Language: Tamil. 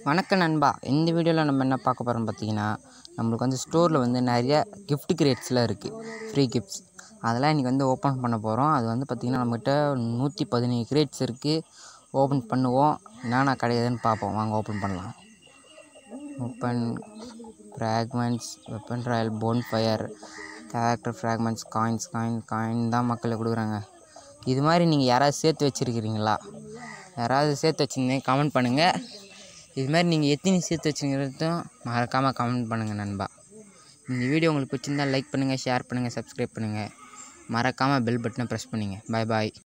வணக்கம் நண்பா இந்த வீடியோவில் நம்ம என்ன பார்க்க போகிறோம் பார்த்தீங்கன்னா நம்மளுக்கு வந்து ஸ்டோரில் வந்து நிறைய gift கிரேட்ஸ்லாம் இருக்குது ஃப்ரீ கிஃப்ட்ஸ் அதெல்லாம் இன்றைக்கி வந்து ஓப்பன் பண்ண போகிறோம் அது வந்து பார்த்திங்கன்னா நம்மகிட்ட நூற்றி பதினேழு கிரேட்ஸ் இருக்குது ஓப்பன் பண்ணுவோம் என்னென்ன கிடையாதுன்னு பார்ப்போம் வாங்க ஓப்பன் பண்ணலாம் ஓப்பன் ஃப்ராக்மெண்ட்ஸ் வெப்பன் ராயல் போன் fire character fragments coins coin coin தான் மக்களுக்கு கொடுக்குறாங்க இது மாதிரி நீங்கள் யாராவது சேர்த்து வச்சுருக்கிறீங்களா யாராவது சேர்த்து வச்சுருந்தீங்க கமெண்ட் பண்ணுங்கள் இது மாதிரி நீங்கள் எத்தனை சேர்த்து வச்சுருக்கிறதும் மறக்காமல் கமெண்ட் பண்ணுங்கள் நண்பா இந்த வீடியோ உங்களுக்கு பிடிச்சிருந்தால் லைக் பண்ணுங்கள் ஷேர் பண்ணுங்கள் சப்ஸ்கிரைப் பண்ணுங்கள் மறக்காமல் பெல் பட்டனை ப்ரெஸ் பண்ணுங்கள் பாய் பாய்